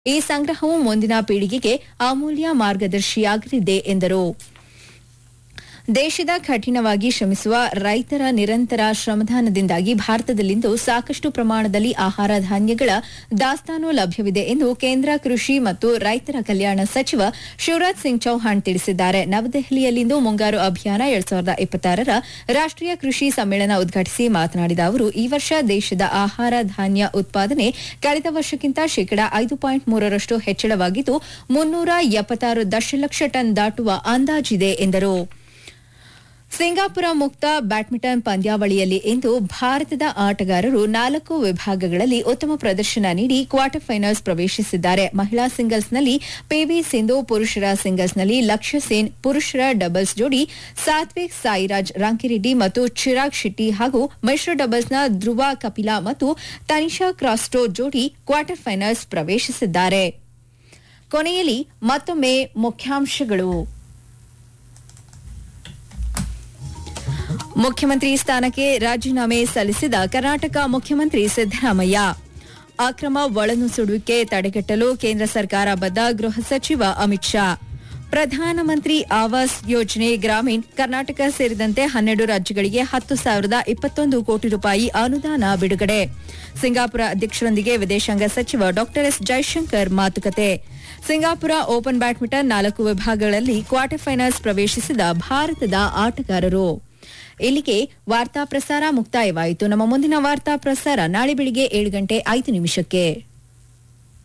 ಈ ಸಂಗ್ರಹವು ಮುಂದಿನ ಪೀಳಿಗೆಗೆ ಅಮೂಲ್ಯ ಮಾರ್ಗದರ್ಶಿಯಾಗಲಿದೆ ಎಂದರು ದೇಶದ ಕಠಿಣವಾಗಿ ಶ್ರಮಿಸುವ ರೈತರ ನಿರಂತರ ಶ್ರಮದಾನದಿಂದಾಗಿ ಭಾರತದಲ್ಲಿಂದು ಸಾಕಷ್ಟು ಪ್ರಮಾಣದಲ್ಲಿ ಆಹಾರ ಧಾನ್ಯಗಳ ದಾಸ್ತಾನು ಲಭ್ಯವಿದೆ ಎಂದು ಕೇಂದ್ರ ಕೃಷಿ ಮತ್ತು ರೈತರ ಕಲ್ಯಾಣ ಸಚಿವ ಶಿವರಾಜ್ ಸಿಂಗ್ ಚೌಹಾಣ್ ತಿಳಿಸಿದ್ದಾರೆ ನವದೆಹಲಿಯಲ್ಲಿಂದು ಮುಂಗಾರು ಅಭಿಯಾನ ಎರಡ್ ಸಾವಿರದ ಇಪ್ಪತ್ತಾರರ ರಾಷ್ಟೀಯ ಕೃಷಿ ಸಮ್ಮೇಳನ ಉದ್ಘಾಟಿಸಿ ಮಾತನಾಡಿದ ಅವರು ಈ ವರ್ಷ ದೇಶದ ಆಹಾರ ಧಾನ್ಯ ಉತ್ಪಾದನೆ ಕಳೆದ ವರ್ಷಕ್ಕಿಂತ ಶೇಕಡಾ ಐದು ಪಾಯಿಂಟ್ ಮೂರರಷ್ಟು ಹೆಚ್ಚಳವಾಗಿದ್ದು ಮುನ್ನೂರ ಎಪ್ಪತ್ತಾರು ದಶಲಕ್ಷ ಟನ್ ದಾಟುವ ಅಂದಾಜಿದೆ ಎಂದರು ಸಿಂಗಾಪುರ ಮುಕ್ತ ಬ್ಯಾಡ್ಮಿಂಟನ್ ಪಂದ್ಯಾವಳಿಯಲ್ಲಿ ಇಂದು ಭಾರತದ ಆಟಗಾರರು ನಾಲ್ಕು ವಿಭಾಗಗಳಲ್ಲಿ ಉತ್ತಮ ಪ್ರದರ್ಶನ ನೀಡಿ ಕ್ವಾರ್ಟರ್ ಫೈನಲ್ಸ್ ಪ್ರವೇಶಿಸಿದ್ದಾರೆ ಮಹಿಳಾ ಸಿಂಗಲ್ಸ್ನಲ್ಲಿ ಪಿವಿ ಸಿಂಧು ಪುರುಷರ ಸಿಂಗಲ್ಸ್ನಲ್ಲಿ ಲಕ್ಷ್ಯ ಸೇನ್ ಪುರುಷರ ಡಬಲ್ಸ್ ಜೋಡಿ ಸಾತ್ವಿಕ್ ಸಾಯಿರಾಜ್ ರಾಂಕಿರೆಡ್ಡಿ ಮತ್ತು ಚಿರಾಗ್ ಶೆಟ್ಟಿ ಹಾಗೂ ಮಿಶ್ರ ಡಬಲ್ಸ್ನ ಧ್ರುವ ಕಪಿಲಾ ಮತ್ತು ತನಿಷಾ ಕ್ರಾಸ್ಟೋ ಜೋಡಿ ಕ್ವಾರ್ಟರ್ ಫೈನಲ್ಸ್ ಪ್ರವೇಶಿಸಿದ್ದಾರೆ ಕೊನೆಯಲ್ಲಿ ಮತ್ತೊಮ್ಮೆ ಮುಖ್ಯಾಂಶಗಳು ಮುಖ್ಯಮಂತ್ರಿ ಸ್ಥಾನಕ್ಕೆ ರಾಜೀನಾಮೆ ಸಲ್ಲಿಸಿದ ಕರ್ನಾಟಕ ಮುಖ್ಯಮಂತ್ರಿ ಸಿದ್ದರಾಮಯ್ಯ ಅಕ್ರಮ ಒಳನುಸುಳುವಿಕೆ ತಡೆಗಟ್ಟಲು ಕೇಂದ್ರ ಸರ್ಕಾರ ಬದ್ಧ ಗೃಹ ಸಚಿವ ಅಮಿತ್ ಶಾ ಪ್ರಧಾನಮಂತ್ರಿ ಆವಾಸ್ ಯೋಜನೆ ಗ್ರಾಮೀಣ್ ಕರ್ನಾಟಕ ಸೇರಿದಂತೆ ಹನ್ನೆರಡು ರಾಜ್ಯಗಳಿಗೆ ಹತ್ತು ಸಾವಿರದ ಇಪ್ಪತ್ತೊಂದು ಕೋಟಿ ರೂಪಾಯಿ ಅನುದಾನ ಬಿಡುಗಡೆ ಸಿಂಗಾಪುರ ಅಧ್ಯಕ್ಷರೊಂದಿಗೆ ವಿದೇಶಾಂಗ ಸಚಿವ ಡಾ ಎಸ್ ಜೈಶಂಕರ್ ಮಾತುಕತೆ ಸಿಂಗಾಪುರ ಓಪನ್ ಬ್ಯಾಡ್ಮಿಂಟನ್ ನಾಲ್ಕು ವಿಭಾಗಗಳಲ್ಲಿ ಕ್ವಾರ್ಟರ್ ಫೈನಲ್ಸ್ ಪ್ರವೇಶಿಸಿದ ಭಾರತದ ಆಟಗಾರರು ಇಲ್ಲಿಗೆ ವಾರ್ತಾ ಪ್ರಸಾರ ಮುಕ್ತಾಯವಾಯಿತು ನಮ್ಮ ಮುಂದಿನ ವಾರ್ತಾ ಪ್ರಸಾರ ನಾಳೆ ಬೆಳಿಗ್ಗೆ ಏಳು ಗಂಟೆ ಐದು ನಿಮಿಷಕ್ಕೆ